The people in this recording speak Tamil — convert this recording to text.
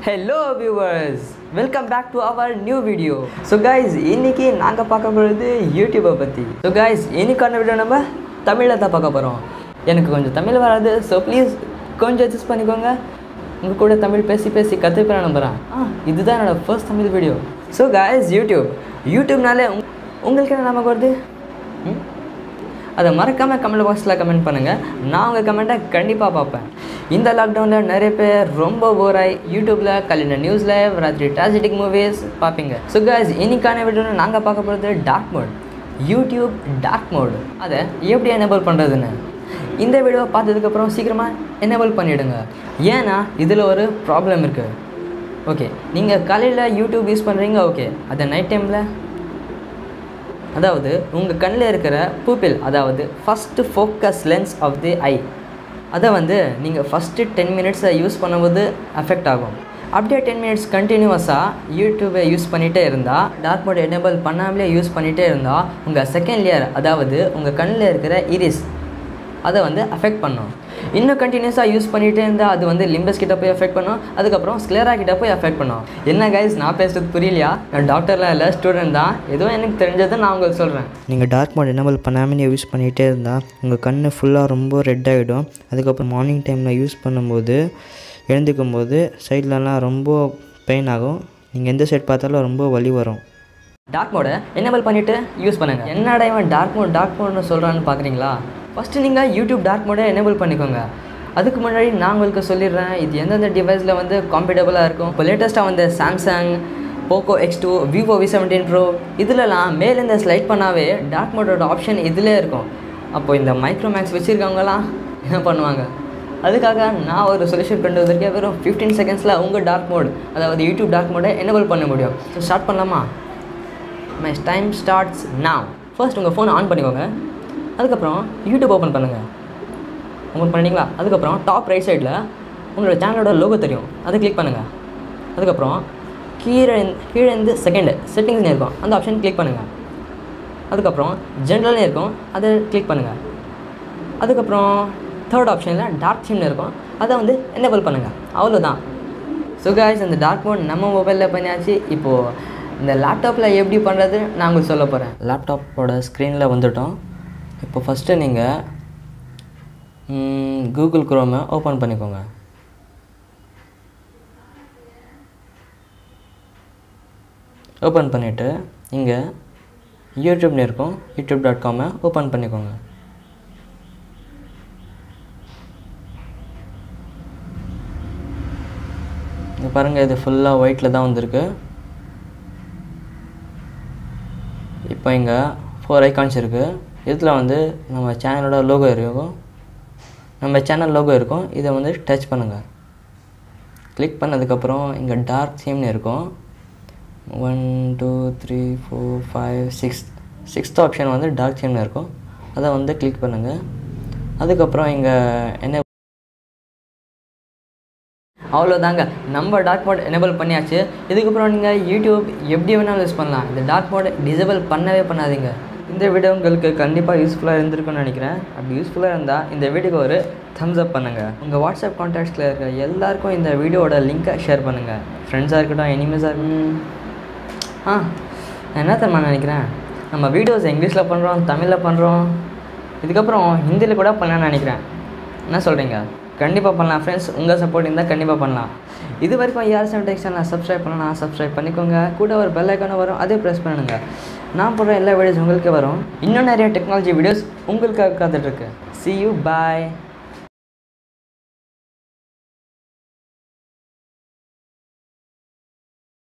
hello viewers welcome back to our new video so guys இன்னைக்கு நாங்கள் பார்க்க போகிறது யூடியூப்பை பற்றி ஸோ கைஸ் இன்னைக்கான வீடியோ நம்ம தமிழில் தான் பார்க்க போகிறோம் எனக்கு கொஞ்சம் தமிழ் வராது ஸோ ப்ளீஸ் கொஞ்சம் அட்ஜஸ்ட் பண்ணிக்கோங்க உங்கள் கூட தமிழ் பேசி பேசி கற்றுப்பேன் நம்புகிறேன் ஆ இதுதான் என்னோடய first Tamil video so guys YouTube யூடியூப்னாலே உங் உங்களுக்கு என்ன நமக்கு வருது ம் அதை மறக்காமல் கமெண்ட் பாக்ஸில் கமெண்ட் பண்ணுங்கள் நான் உங்கள் கமெண்ட்டை கண்டிப்பாக பார்ப்பேன் இந்த லாக்டவுனில் நிறைய பேர் ரொம்ப போராய் யூடியூப்பில் கல்யாண நியூஸில் ராத்திரி ட்ராஜடிக் மூவிஸ் பார்ப்பீங்க ஸோ guys இன்னைக்கான வீடியோவில் நாங்கள் பார்க்க போகிறது dark mode YouTube dark mode அதை எப்படி எனேபிள் பண்ணுறதுன்னு இந்த வீடியோவை பார்த்ததுக்கப்புறம் சீக்கிரமாக எனேபிள் பண்ணிவிடுங்க ஏன்னா இதில் ஒரு ப்ராப்ளம் இருக்குது ஓகே நீங்கள் காலையில் யூடியூப் யூஸ் பண்ணுறீங்க ஓகே அதை நைட் டைமில் அதாவது உங்கள் கண்ணில் இருக்கிற பூப்பில் அதாவது first focus lens of the eye அதை வந்து நீங்கள் ஃபஸ்ட்டு டென் மினிட்ஸை யூஸ் பண்ணும்போது அஃபெக்ட் ஆகும் அப்படியே டென் மினிட்ஸ் கண்டினியூவஸாக யூடியூப்பை யூஸ் பண்ணிகிட்டே இருந்தால் டார்க் மோட் எனேபிள் பண்ணாமலே யூஸ் பண்ணிகிட்டே இருந்தால் உங்கள் செகண்ட் லேயர் அதாவது உங்கள் கண்ணில் இருக்கிற இரிஸ் அதை வந்து அஃபெக்ட் பண்ணும் இன்னும் கண்டினியூஸாக யூஸ் பண்ணிகிட்டே இருந்தால் அது வந்து லிம்பஸ் கிட்ட போய் அஃபெக்ட் பண்ணும் அதுக்கப்புறம் ஸ்க்ளேரா கிட்ட போய் அஃபெக்ட் பண்ணும் என்ன கைஸ் நான் பேசுறது புரியலையா நான் டாக்டர்லாம் இல்லை ஸ்டூடெண்ட் தான் ஏதோ எனக்கு தெரிஞ்சதை நான் உங்களுக்கு சொல்கிறேன் நீங்கள் டார்க் மோட் எனபிள் பண்ணாமல் நீங்கள் யூஸ் பண்ணிகிட்டே இருந்தால் உங்கள் கண் ஃபுல்லாக ரொம்ப ரெட் ஆகிடும் அதுக்கப்புறம் மார்னிங் டைமில் யூஸ் பண்ணும்போது எழுந்துக்கும் போது சைட்லலாம் ரொம்ப பெயின் ஆகும் நீங்கள் எந்த சைட் பார்த்தாலும் ரொம்ப வலி வரும் டார்க் மோடை எனேபிள் பண்ணிவிட்டு யூஸ் பண்ணுங்கள் என்னடா இவன் டார்க் மோட் டார்க் மோட்னு சொல்கிறான்னு பார்க்குறீங்களா ஃபஸ்ட்டு நீங்கள் யூடியூப் டார்க் மோடை எனேபிள் பண்ணிக்கோங்க அதுக்கு முன்னாடி நான் உங்களுக்கு சொல்லிடுறேன் இது எந்தெந்த டிவைஸில் வந்து காம்பேட்டபுளாக இருக்கும் இப்போ லேட்டஸ்ட்டாக வந்து Samsung Poco X two Vivo V seventeen Pro இதிலலாம் மேலேருந்து ஸ்லைட் பண்ணாவே டார்க் மோடோட ஆப்ஷன் இதிலே இருக்கும் அப்போது இந்த மைக்ரோமேக்ஸ் வச்சுருக்கவங்களாம் என்ன பண்ணுவாங்க அதுக்காக நான் ஒரு சொல்யூஷன் கொண்டு வந்திருக்கேன் வெறும் ஃபிஃப்டீன் செகண்ட்ஸில் உங்கள் டார்க் மோட் அதாவது யூடியூப் டார்க் மோடை எனேபிள் பண்ண முடியும் ஸோ ஸ்டார்ட் பண்ணலாமா my time starts now first உங்கள் ஃபோனை ஆன் பண்ணிக்கோங்க அதுக்கப்புறம் யூடியூப் ஓப்பன் பண்ணுங்கள் ஓப்பன் பண்ணிங்களா அதுக்கப்புறம் டாப் ரைட் சைடில் உங்களோட சேனலோட லோகோ தெரியும் அதை கிளிக் பண்ணுங்கள் அதுக்கப்புறம் கீழே கீழே இருந்து செகண்டு செட்டிங்ஸ்னு இருக்கும் அந்த ஆப்ஷன் கிளிக் பண்ணுங்கள் அதுக்கப்புறம் ஜென்ரல்னு இருக்கும் அதை கிளிக் பண்ணுங்கள் அதுக்கப்புறம் தேர்ட் ஆப்ஷனில் டார்க் தீம்னு இருக்கும் அதை வந்து எனேபிள் பண்ணுங்கள் அவ்வளோதான் ஸோ காய்ஸ் இந்த டார்க் மோட் நம்ம மொபைலில் பண்ணியாச்சு இப்போது இந்த லேப்டாப்பில் எப்படி பண்ணுறது நான் உங்களுக்கு சொல்ல போகிறேன் லேப்டாப்போட ஸ்க்ரீனில் வந்துட்டோம் இப்போ ஃபஸ்ட்டு நீங்கள் கூகுள் குரோமை ஓப்பன் பண்ணிக்கோங்க ஓப்பன் பண்ணிவிட்டு இங்கே யூடியூப்னு இருக்கும் யூடியூப் டாட் காமை ஓப்பன் பண்ணிக்கோங்க இங்கே பாருங்கள் இது ஃபுல்லாக ஒயிட்டில் தான் வந்திருக்கு இப்போ இங்கே ஃபோர் ஐகான்ஸ் இருக்குது இதில் வந்து நம்ம சேனலோட லோகோ இருக்கும் நம்ம சேனல் லோகோ இருக்கும் இதை வந்து டச் பண்ணுங்கள் கிளிக் பண்ணதுக்கப்புறம் இங்கே டார்க் தீம்னு இருக்கும் one two three four five six sixth option வந்து டார்க் தீம்னு இருக்கும் அதை வந்து கிளிக் பண்ணுங்கள் அதுக்கப்புறம் இங்கே என்ன அவ்வளோதாங்க நம்ம டார்க் மோட் எனேபிள் பண்ணியாச்சு இதுக்கப்புறம் நீங்கள் யூடியூப் எப்படி வேணாலும் யூஸ் பண்ணலாம் இந்த டார்க் மோட் டிசேபிள் பண்ணவே பண்ணாதீங்க இந்த வீடியோ உங்களுக்கு கண்டிப்பாக யூஸ்ஃபுல்லாக இருந்திருக்கும்னு நினைக்கிறேன் அப்படி யூஸ்ஃபுல்லாக இருந்தால் இந்த வீடியோக்கு ஒரு தம்ஸ் அப் பண்ணுங்கள் உங்கள் வாட்ஸ்அப் கான்டாக்ட்ஸில் இருக்க எல்லாருக்கும் இந்த வீடியோவோட லிங்க்கை ஷேர் பண்ணுங்கள் ஃப்ரெண்ட்ஸாக இருக்கட்டும் எனிமீஸாக இருக்கட்டும் ஆ நான் என்ன தெரியுமா நினைக்கிறேன் நம்ம வீடியோஸ் இங்கிலீஷில் பண்ணுறோம் தமிழில் பண்ணுறோம் இதுக்கப்புறம் ஹிந்தியில் கூட பண்ணலாம்னு நினைக்கிறேன் என்ன சொல்கிறீங்க கண்டிப்பாக பண்ணலாம் ஃப்ரெண்ட்ஸ் உங்கள் சப்போர்ட் இருந்தால் கண்டிப்பாக பண்ணலாம் இது வரைக்கும் யார் செவன் டெக்ஸ் சேனலை சப்ஸ்கிரைப் பண்ணலாம் சப்ஸ்கிரைப் பண்ணிக்கோங்க கூட ஒரு பெல் ஐக்கானும் வரும் அதே ப்ரெஸ் பண்ணுங்க நான் போடுற எல்லா வீடியோஸ் உங்களுக்கே வரும் இன்னும் நிறைய டெக்னாலஜி வீடியோஸ் உங்களுக்காக காத்துட்ருக்கு see you bye